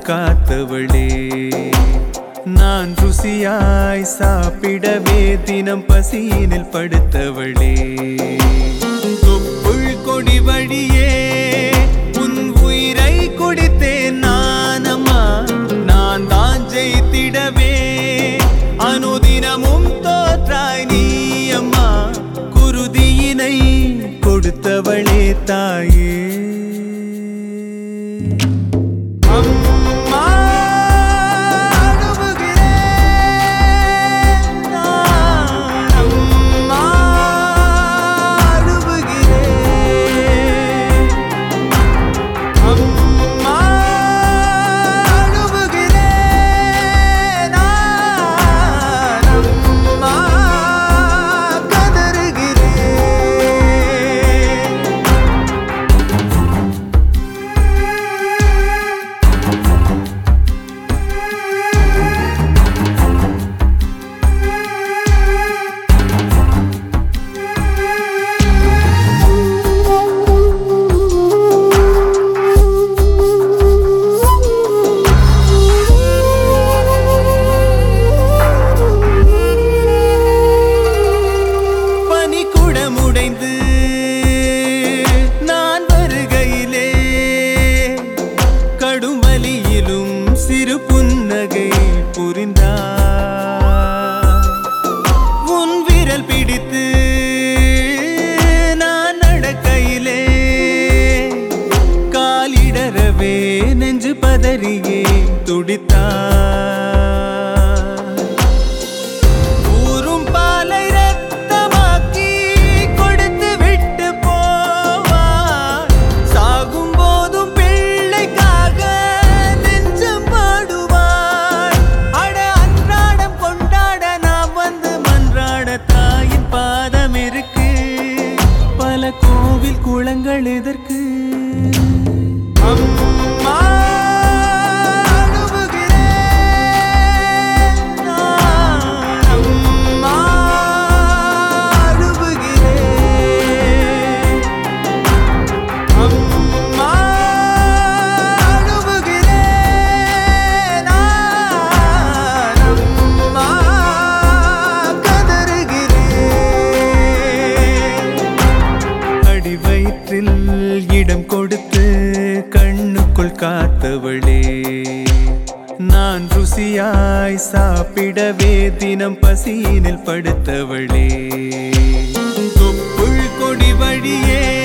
கண்ணுக்குள் காத்தவளே நான் ருசியாய் சாப்பிடவே தினம் பசியினில் படுத்தவளே தொப்புள் கொடி வழியே உன் உயிரை குடித்தேன் நானம்மா நான் தான் ஜெயித்திடவே அனுதினமும் தோற்றாய் நீ அம்மா குருதியினை கொடுத்தவளே தாயே அம்மா அழுவுகிறேன் நான் அம்மா அழுவுகிறேன் அம்மா அழுவுகிறேன் நான் அம்மா கதறுகிறேன் பனி குடமுடைந்து நான் வருகையிலே கடும் வலியிலும் சிறு புன்னகை புரிந்தார் உன் விரல் பிடித்து நான் நடக்கையிலே காலிடறவே நெஞ்சு பதறியே துடித்தார் ஊரும் பாலை ரத்தமாக்கி கொடுத்து விட்டு போவார் சாகும் போதும் பிள்ளைக்காக நெஞ்சம் பாடுவார் அட அன்றாடம் கொண்டாட நான் வந்து மன்றாட தாயின் பாதம் இருக்கு பல கோவில் குளங்கள் எதற்கு அம்மா அழுவுகிறேன் நான் அம்மா அழுவுகிறேன் அம்மா அழுவுகிறேன் நான் அம்மா கதறுகிறேன் அடி வயிற்றில் இடம் கொடுத்து கண்ணுக்குள் காத்தவளே நான் ருசியாய் சாப்பிடவே தினம் பசியினில் படுத்தவளே தொப்புள் கொடி வழியே